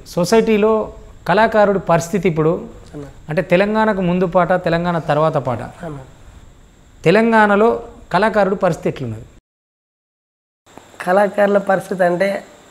సొసైటీలో కళాకారుడి పరిస్థితి ఇప్పుడు అన్న అంటే తెలంగాణకు ముందు పాట తెలంగాణ తర్వాత పాట అన్న తెలంగాణలో కళాకారుడి పరిస్థితి ఎట్లున్నది కళాకారుల పరిస్థితి అంటే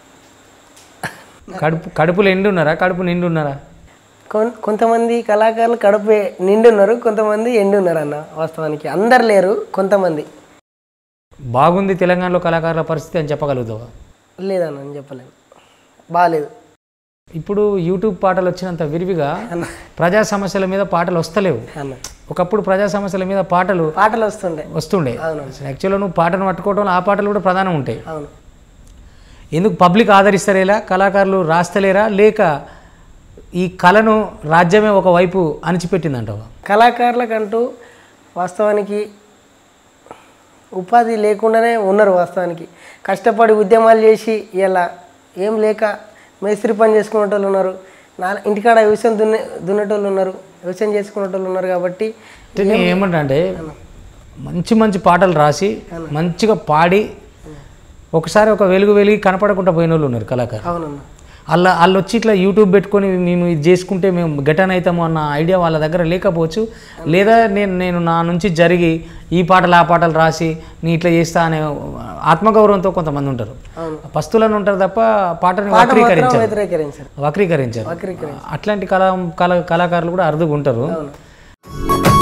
కడుపు కడుపులు ఎండున్నారా కడుపు నిండున్నారా కొన్- కొంతమంది కళాకారులు కడుపు నిండున్నారు కొంతమంది ఎండున్నారు అన్న వాస్తవానికి అందరు లేరు కొంతమంది బాగుంది తెలంగాణలో కళాకారుల పరిస్థితి అని చెప్పగలుగుతావా లేదన్న నేను చెప్పలేను బాగాలేదు ఇప్పుడు యూట్యూబ్ పాటలు వచ్చినంత విరివిగా అన్న ప్రజా సమస్యల మీద పాటలు వస్తలేవు అన్న ఒకప్పుడు ప్రజా సమస్యల మీద పాటలు పాటలు వస్తుండే వస్తుండే అవును. యాక్చువల్గా నువ్వు పాటను పట్టుకోవడం ఆ పాటలు కూడా ప్రధానం ఉంటాయి అవును ఎందుకు పబ్లిక్ ఆదరిస్తలేరా కళాకారులు రాస్తలేరా లేక ఈ కళను రాజ్యమే ఒకవైపు అణిచిపెట్టిందంటావా కళాకారులకంటూ వాస్తవానికి ఉపాధి లేకుండానే ఉన్నారు వాస్తవానికి కష్టపడి ఉద్యమాలు చేసి ఇలా ఏం లేక మేస్త్రి పని చేసుకునేటోళ్ళు ఉన్నారు నా ఇంటికాడ వ్యవసాయం దున్నే దున్నేటోళ్ళు ఉన్నారు వ్యవసాయం చేసుకునేటోళ్ళు ఉన్నారు కాబట్టి అంటే నేను ఏమంటా అంటే మంచి మంచి పాటలు రాసి మంచిగా పాడి ఒకసారి ఒక వెలుగు వెలిగి కనపడకుండా పోయిన వాళ్ళు ఉన్నారు కళాకారులు అవునన్న అలా వాళ్ళు వచ్చి ఇట్లా యూట్యూబ్ పెట్టుకొని మేము ఇది చేసుకుంటే మేము గెటన్ అవుతాము అన్న ఐడియా వాళ్ళ దగ్గర లేకపోవచ్చు లేదా నేను నేను నా నుంచి జరిగి ఈ పాటలు ఆ పాటలు రాసి నీ ఇట్లా చేస్తా అనే ఆత్మగౌరవంతో కొంతమంది ఉంటారు అవును. పస్తులను ఉంటారు తప్ప పాటని పాట మాత్రం వక్రీకరించారు వ్యతిరేకరించారు వక్రీకరించారు వక్రీకరించారు అట్లాంటి కళా కళా కళాకారులు కూడా అరుదుగా ఉంటారు అవును